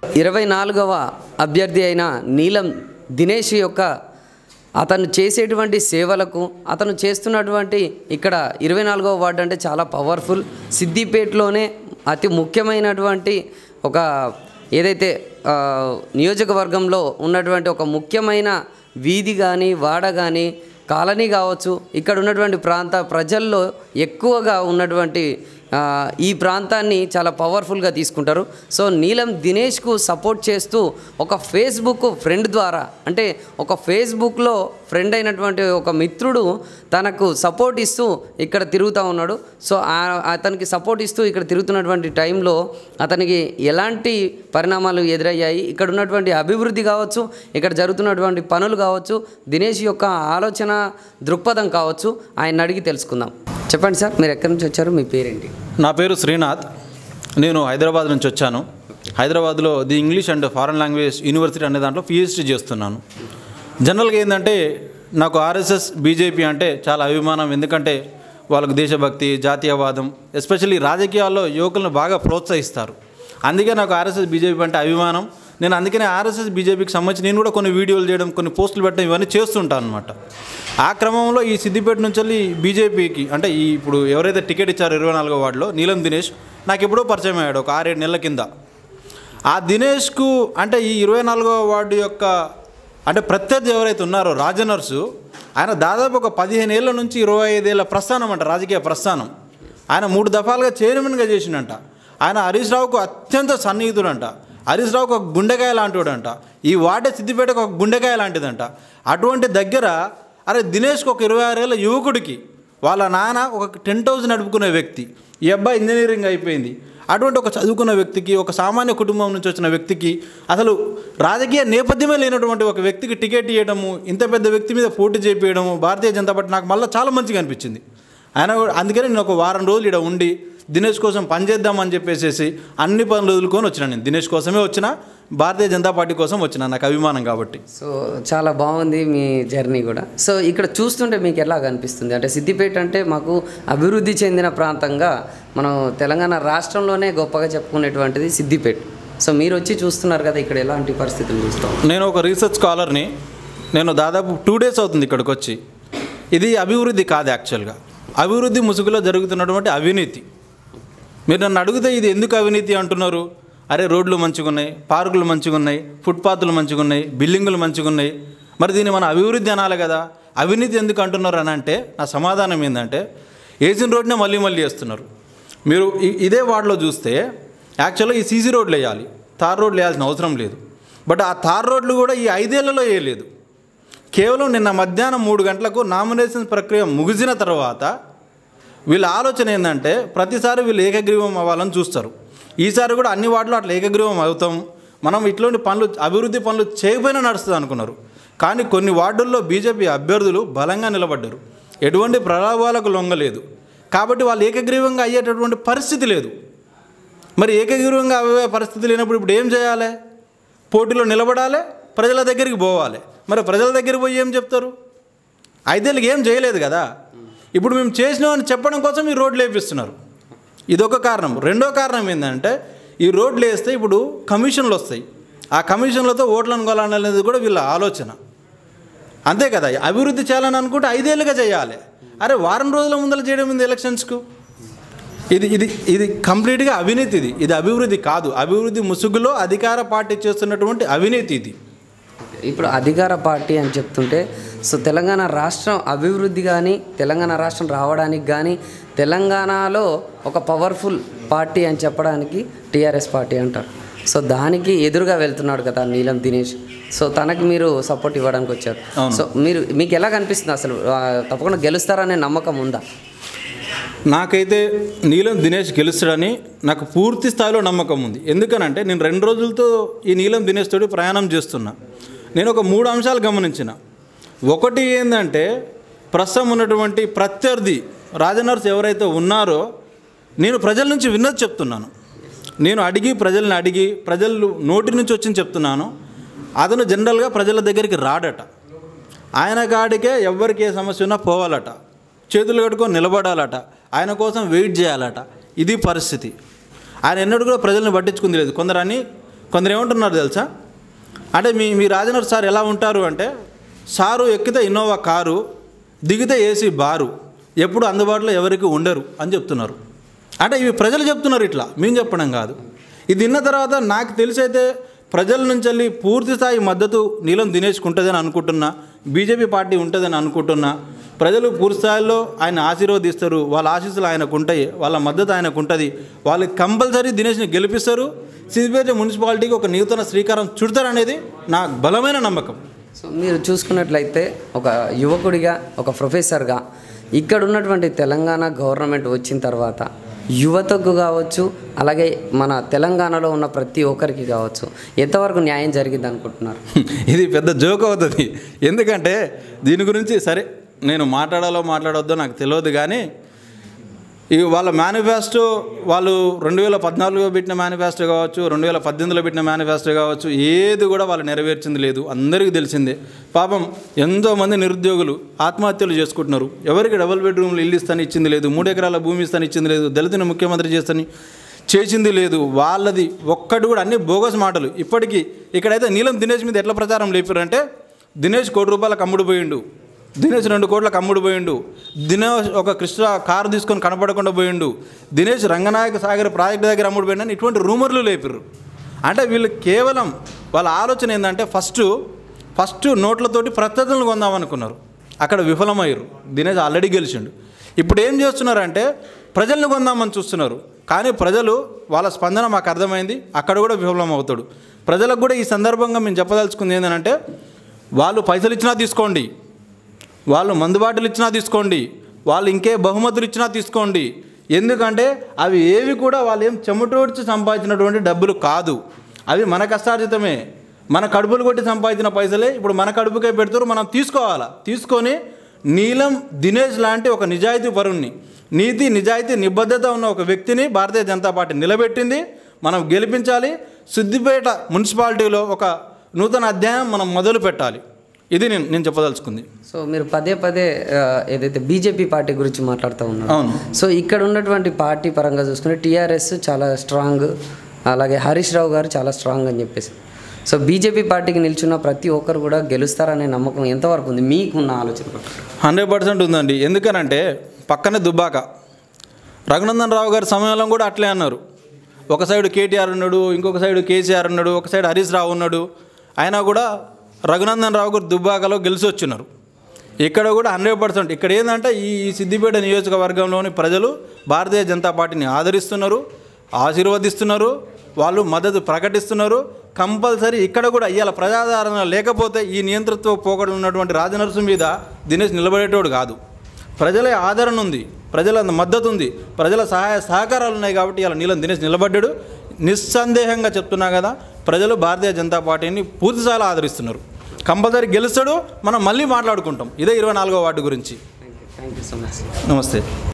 ఇరవై నాలుగవ అభ్యర్థి అయిన నీలం దినేష్ యొక్క అతను చేసేటువంటి సేవలకు అతను చేస్తున్నటువంటి ఇక్కడ ఇరవై నాలుగవ వార్డు అంటే చాలా పవర్ఫుల్ సిద్దిపేటలోనే అతి ముఖ్యమైనటువంటి ఒక ఏదైతే ఆ, నియోజకవర్గంలో ఉన్నటువంటి ఒక ముఖ్యమైన వీధి కానీ వాడ కానీ కాలనీ కావచ్చు ఇక్కడ ఉన్నటువంటి ప్రాంత ప్రజల్లో ఎక్కువగా ఉన్నటువంటి ఆ, ఈ ప్రాంతాన్ని చాలా పవర్ఫుల్గా తీసుకుంటారు సో నీలం దినేష్కు సపోర్ట్ చేస్తూ ఒక ఫేస్బుక్ ఫ్రెండ్ ద్వారా అంటే ఒక ఫేస్బుక్లో ఫ్రెండ్ అయినటువంటి ఒక మిత్రుడు తనకు సపోర్ట్ ఇస్తూ ఇక్కడ తిరుగుతూ ఉన్నాడు సో ఆ- అతనికి సపోర్ట్ ఇస్తూ ఇక్కడ తిరుగుతున్నటువంటి టైంలో అతనికి ఎలాంటి పరిణామాలు ఎదురయ్యాయి ఇక్కడ ఉన్నటువంటి అభివృద్ధి కావచ్చు ఇక్కడ జరుగుతున్నటువంటి పనులు కావచ్చు దినేష్ యొక్క ఆలోచన దృక్పథం కావచ్చు ఆయన అడిగి తెలుసుకుందాం చెప్పండి సార్ మీరు ఎక్కడి నుంచి వచ్చారు మీ పేరేంటి నా పేరు శ్రీనాథ్ నేను హైదరాబాద్ నుంచి వచ్చాను హైదరాబాద్లో the English and foreign language university అనే దాంట్లో పిహెచ్డీ చేస్తున్నాను జనరల్గా ఏంటంటే నాకు ఆర్ఎస్ఎస్ బీజేపీ అంటే చాలా అభిమానం ఎందుకంటే వాళ్ళకు దేశభక్తి జాతీయవాదం ఎస్పెషల్లీ రాజకీయాల్లో యువకులను బాగా ప్రోత్సహిస్తారు అందుకే నాకు ఆర్ఎస్ఎస్ బీజేపీ అంటే అభిమానం నేను అందుకనే ఆర్ఎస్ఎస్ బీజేపీకి సంబంధించి నేను కూడా కొన్ని వీడియోలు చేయడం కొన్ని పోస్టులు పెట్టడం ఇవన్నీ చేస్తుంటాను అనమాట ఆ క్రమంలో ఈ సిద్దిపేట నుంచి వెళ్ళి బీజేపీకి అంటే ఈ ఇప్పుడు ఎవరైతే టికెట్ ఇచ్చారో ఇరవై నాలుగో వార్డులో నీలం దినేష్ నాకు ఎప్పుడో పరిచయం అయ్యాడు ఒక ఆరేడు నెలల కింద ఆ దినేష్కు అంటే ఈ ఇరవై నాలుగో వార్డు యొక్క అంటే ప్రత్యర్థి ఎవరైతే ఉన్నారో రాజనర్సు ఆయన దాదాపు ఒక పదిహేను ఏళ్ళ నుంచి ఇరవై ఐదేళ్ల ప్రస్థానం అంట రాజకీయ ప్రస్థానం ఆయన మూడు దఫాలుగా చైర్మన్గా చేసిండంట ఆయన హరీష్ రావుకు అత్యంత సన్నిహితుడంట హరీష్ రావుకు ఒక గుండెకాయ లాంటివాడంట ఈ వాడే సిద్దిపేటకు ఒక గుండెకాయ లాంటిదంట అటువంటి దగ్గర అరే దినేష్కి ఒక ఇరవై ఆరేళ్ళ యువకుడికి వాళ్ళ నాన్న ఒక టెంట్ హౌస్ నడుపుకునే వ్యక్తి ఈ అబ్బాయి ఇంజనీరింగ్ అయిపోయింది అటువంటి ఒక చదువుకున్న వ్యక్తికి ఒక సామాన్య కుటుంబం నుంచి వచ్చిన వ్యక్తికి అసలు రాజకీయ నేపథ్యమే లేనటువంటి ఒక వ్యక్తికి టికెట్ ఇవ్వడము ఇంత పెద్ద వ్యక్తి మీద పోటీ చేపించడము భారతీయ జనతా పార్టీ నాకు మళ్ళీ చాలా మంచిగా అనిపించింది ఆయన కూడా- అందుకని నేను ఒక వారం రోజులు ఇక్కడ ఉండి దినేష్ కోసం పనిచేద్దామని చెప్పేసి అన్ని పనులు వదులుకొని వచ్చిన నేను దినేష్ కోసమే వచ్చిన భారతీయ జనతా పార్టీ కోసం వచ్చిన నాకు అభిమానం కాబట్టి సో చాలా బాగుంది మీ జర్నీ కూడా సో ఇక్కడ చూస్తుంటే మీకు ఎలా కనిపిస్తుంది అంటే సిద్దిపేట అంటే మాకు అభివృద్ధి చెందిన ప్రాంతంగా మనం తెలంగాణ రాష్ట్రంలోనే గొప్పగా చెప్పుకునేటువంటిది సిద్దిపేట సో మీరు వచ్చి చూస్తున్నారు కదా ఇక్కడ ఎలాంటి పరిస్థితులు చూస్తాం నేను ఒక రీసెర్చ్ స్కాలర్ని నేను దాదాపు టూ డేస్ అవుతుంది ఇక్కడికి వచ్చి ఇది అభివృద్ధి కాదు యాక్చువల్గా అభివృద్ధి ముసుగులో జరుగుతున్నటువంటి అవినీతి మీరు నన్ను అడిగితే ఇది ఎందుకు అవినీతి అంటున్నారు అరే రోడ్లు మంచిగా ఉన్నాయి పార్కులు మంచిగా ఉన్నాయి ఫుట్పాత్లు మంచిగా ఉన్నాయి బిల్డింగులు మంచిగా ఉన్నాయి మరి దీన్ని మనం అభివృద్ధి అనాలి కదా అవినీతి ఎందుకు అంటున్నారు అని అంటే నా సమాధానం ఏంటంటే వేసిన రోడ్నే మళ్ళీ మళ్ళీ వేస్తున్నారు మీరు ఇ- ఇదే వార్డులో చూస్తే యాక్చువల్గా ఈ సీసీ రోడ్లు వేయాలి తార్ రోడ్లు వేయాల్సిన అవసరం లేదు బట్ ఆ తార్ రోడ్లు కూడా ఈ ఐదేళ్లలో వేయలేదు కేవలం నిన్న మధ్యాహ్నం మూడు గంటలకు నామినేషన్ ప్రక్రియ ముగిసిన తర్వాత వీళ్ళ ఆలోచన ఏంటంటే ప్రతిసారి వీళ్ళు ఏకగ్రీవం అవ్వాలని చూస్తారు ఈసారి కూడా అన్ని వాటిలో అట్లా ఏకగ్రీవం అవుతాం మనం ఇట్లాంటి పనులు అభివృద్ధి పనులు చేయకపోయినా నడుస్తుంది అనుకున్నారు కానీ కొన్ని వార్డుల్లో బీజేపీ అభ్యర్థులు బలంగా నిలబడ్డారు ఎటువంటి ప్రలాభాలకు లొంగలేదు కాబట్టి వాళ్ళు ఏకగ్రీవంగా అయ్యేటటువంటి పరిస్థితి లేదు మరి ఏకగ్రీవంగా అయ్యే పరిస్థితి లేనప్పుడు ఇప్పుడు ఏం చేయాలి పోటీలో నిలబడాలి ప్రజల దగ్గరికి పోవాలి మరి ప్రజల దగ్గరికి పోయి ఏం చెప్తారు ఐదేళ్ళకి ఏం చేయలేదు కదా ఇప్పుడు మేము చేసినామని చెప్పడం కోసం ఈ రోడ్లు వేపిస్తున్నారు ఇదొక కారణం రెండో కారణం ఏంటంటే ఈ రోడ్లు వేస్తే ఇప్పుడు కమిషన్లు వస్తాయి ఆ కమిషన్లతో ఓట్లను కొనాలనేది కూడా వీళ్ళ ఆలోచన అంతే కదా అభివృద్ధి చేయాలని అనుకుంటే ఐదేళ్ళుగా చేయాలి అరే వారం రోజుల ముందర చేయడం ఉంది ఎలక్షన్స్కు ఇది ఇది ఇది కంప్లీట్గా అవినీతి ఇది ఇది అభివృద్ధి కాదు అభివృద్ధి ముసుగులో అధికార పార్టీ చేస్తున్నటువంటి అవినీతి ఇది ఇప్పుడు అధికార పార్టీ అని చెప్తుంటే సో తెలంగాణ రాష్ట్రం అభివృద్ధి కానీ తెలంగాణ రాష్ట్రం రావడానికి కానీ తెలంగాణలో ఒక పవర్ఫుల్ పార్టీ అని చెప్పడానికి టీఆర్ఎస్ పార్టీ అంటారు సో దానికి ఎదురుగా వెళ్తున్నాడు కదా నీలం దినేష్ సో తనకి మీరు సపోర్ట్ ఇవ్వడానికి వచ్చారు అవును. సో మీరు మీకు ఎలా కనిపిస్తుంది అసలు ఆ, తప్పకుండా గెలుస్తారనే నమ్మకం ఉందా నాకైతే నీలం దినేష్ గెలుస్తాడని నాకు పూర్తి స్థాయిలో నమ్మకం ఉంది ఎందుకనంటే నేను రెండు రోజులతో ఈ నీలం దినేష్ తోటి ప్రయాణం చేస్తున్నా నేను ఒక మూడు అంశాలు గమనించిన ఒకటి ఏంటంటే ప్రస్తుతం ఉన్నటువంటి ప్రత్యర్థి రాజనర్స్ ఎవరైతే ఉన్నారో నేను ప్రజల నుంచి విన్నది చెప్తున్నాను నేను అడిగి ప్రజల్ని అడిగి ప్రజలు నోటి నుంచి వచ్చింది చెప్తున్నాను అతను జనరల్గా ప్రజల దగ్గరికి రాడట ఆయన కాడికే ఎవరికి ఏ సమస్య ఉన్నా పోవాలట చేతులు కట్టుకొని నిలబడాలట ఆయన కోసం వెయిట్ చేయాలట ఇది పరిస్థితి ఆయన ఎన్నడూ కూడా ప్రజల్ని పట్టించుకుంది లేదు కొందరు అని కొందరు ఏమంటున్నారు తెలుసా అంటే మీ మీ రాజనర్ సార్ ఎలా ఉంటారు అంటే సారు ఎక్కితే ఇన్నోవా కారు దిగితే ఏసీ బారు ఎప్పుడు అందుబాటులో ఎవరికి ఉండరు అని చెప్తున్నారు అంటే ఇవి ప్రజలు చెప్తున్నారు ఇట్లా మేము చెప్పడం కాదు ఇది విన్న తర్వాత నాకు తెలిసైతే ప్రజల నుంచి వెళ్ళి పూర్తి స్థాయి మద్దతు నీలం దినేష్కి ఉంటుందని అనుకుంటున్నా బీజేపీ పార్టీ ఉంటుందని అనుకుంటున్నా ప్రజలు పూర్తి స్థాయిలో ఆయన ఆశీర్వదిస్తారు వాళ్ళ ఆశీస్సులు ఆయనకు ఉంటాయి వాళ్ళ మద్దతు ఆయనకు ఉంటుంది వాళ్ళు కంపల్సరీ దినేష్ని గెలిపిస్తారు సిద్దిపేట మున్సిపాలిటీకి ఒక నూతన శ్రీకారం చుడతారనేది నా బలమైన నమ్మకం సో మీరు చూసుకున్నట్లయితే ఒక యువకుడిగా ఒక ప్రొఫెసర్గా ఇక్కడ ఉన్నటువంటి తెలంగాణ గవర్నమెంట్ వచ్చిన తర్వాత యువతకు కావచ్చు అలాగే మన తెలంగాణలో ఉన్న ప్రతి ఒక్కరికి కావచ్చు ఎంతవరకు న్యాయం జరిగింది అనుకుంటున్నారు ఇది పెద్ద జోక్ అవుతుంది ఎందుకంటే దీని గురించి సరే నేను మాట్లాడాలో మాట్లాడొద్దో నాకు తెలియదు కానీ ఇక వాళ్ళ మేనిఫెస్టో వాళ్ళు రెండు వేల పద్నాలుగులో పెట్టిన మేనిఫెస్టో కావచ్చు రెండు వేల పద్దెనిమిదిలో పెట్టిన మేనిఫెస్టో కావచ్చు ఏది కూడా వాళ్ళు నెరవేర్చింది లేదు అందరికీ తెలిసిందే పాపం ఎంతోమంది నిరుద్యోగులు ఆత్మహత్యలు చేసుకుంటున్నారు ఎవరికి డబుల్ బెడ్రూమ్లు ఇల్లు ఇస్తాను ఇచ్చింది లేదు మూడు ఎకరాల భూమి ఇస్తాను ఇచ్చింది లేదు దళితుని ముఖ్యమంత్రి చేస్తాని చేసింది లేదు వాళ్ళది ఒక్కటి కూడా అన్ని బోగస్ మాటలు ఇప్పటికీ ఇక్కడైతే నీలం దినేష్ మీద ఎట్లా ప్రచారం లేపారంటే దినేష్ కోటి రూపాయలకు అమ్ముడు పోయిండు దినేష్ రెండు కోట్లకు అమ్ముడు పోయిండు దినేష్ ఒక కృష్ణ కారు తీసుకొని కనపడకుండా పోయిండు దినేష్ రంగనాయక సాగర్ ప్రాజెక్ట్ దగ్గర అమ్ముడు పోయిండని ఇటువంటి రూమర్లు లేపారు అంటే వీళ్ళు కేవలం వాళ్ళ ఆలోచన ఏంటంటే ఫస్ట్ ఫస్ట్ నోట్లతోటి ప్రత్యర్థులను కొందామనుకున్నారు అక్కడ విఫలమయ్యారు దినేష్ ఆల్రెడీ గెలిచిండు ఇప్పుడు ఏం చేస్తున్నారంటే ప్రజల్ని కొందామని చూస్తున్నారు కానీ ప్రజలు వాళ్ళ స్పందన మాకు అర్థమైంది అక్కడ కూడా విఫలం అవుతాడు ప్రజలకు కూడా ఈ సందర్భంగా మేము చెప్పదలుచుకుంది ఏంటంటే వాళ్ళు పైసలు ఇచ్చినా తీసుకోండి వాళ్ళు మందుబాటులు ఇచ్చినా తీసుకోండి వాళ్ళు ఇంకే బహుమతులు ఇచ్చినా తీసుకోండి ఎందుకంటే అవి ఏవి కూడా వాళ్ళు ఏం చెమటోడ్చి సంపాదించినటువంటి డబ్బులు కాదు అవి మన కష్టార్జితమే మన కడుపులు కొట్టి సంపాదించిన పైసలే ఇప్పుడు మన కడుపుకే పెడతారు మనం తీసుకోవాలా తీసుకొని నీలం దినేష్ లాంటి ఒక నిజాయితీ పరుణ్ణి నీతి నిజాయితీ నిబద్ధత ఉన్న ఒక వ్యక్తిని భారతీయ జనతా పార్టీ నిలబెట్టింది మనం గెలిపించాలి సిద్దిపేట మున్సిపాలిటీలో ఒక నూతన అధ్యాయం మనం మొదలు పెట్టాలి ఇది నేను నేను చెప్పదలుచుకుంది సో మీరు పదే పదే ఆ, ఏదైతే బీజేపీ పార్టీ గురించి మాట్లాడుతూ ఉన్నారు అవును సో ఇక్కడ ఉన్నటువంటి పార్టీ పరంగా చూసుకుంటే టీఆర్ఎస్ చాలా స్ట్రాంగ్ అలాగే హరీష్ రావు గారు చాలా స్ట్రాంగ్ అని చెప్పేసి సో బీజేపీ పార్టీకి నిల్చున్న ప్రతి ఒక్కరు కూడా గెలుస్తారనే నమ్మకం ఎంతవరకు ఉంది మీకున్న ఆలోచన ప్రకారం? హండ్రెడ్ పర్సెంట్ ఉందండి ఎందుకనంటే పక్కనే దుబ్బాక రఘునందన్ రావు గారి సమయంలో కూడా అట్లే అన్నారు ఒక సైడ్ కేటీఆర్ ఉన్నాడు ఇంకొక సైడ్ కేసీఆర్ ఉన్నాడు ఒక సైడ్ హరీష్ రావు ఉన్నాడు అయినా కూడా రఘునందన్ రావు గారు దుబ్బాకలో గెలిచి వచ్చినారు ఇక్కడ కూడా హండ్రెడ్ పర్సెంట్ ఇక్కడ ఏంటంటే ఈ ఈ సిద్దిపేట నియోజకవర్గంలోని ప్రజలు భారతీయ జనతా పార్టీని ఆదరిస్తున్నారు ఆశీర్వదిస్తున్నారు వాళ్ళు మద్దతు ప్రకటిస్తున్నారు కంపల్సరీ ఇక్కడ కూడా ఇవాళ ప్రజాదరణ లేకపోతే ఈ నియంతృత్వ పోకడలు ఉన్నటువంటి రాజనరసు మీద దినేష్ నిలబడేటోడు కాదు ప్రజల ఆదరణ ఉంది ప్రజల మద్దతు ఉంది ప్రజల సహాయ సహకారాలు ఉన్నాయి కాబట్టి ఇలా నీలం దినేష్ నిలబడ్డాడు నిస్సందేహంగా చెప్తున్నా కదా ప్రజలు భారతీయ జనతా పార్టీని పూర్తిసార్లు ఆదరిస్తున్నారు కంపల్సరీ గెలుస్తాడు మనం మళ్ళీ మాట్లాడుకుంటాం ఇదే ఇరవై నాలుగో వార్డు గురించి థ్యాంక్ యూ సో మచ్ నమస్తే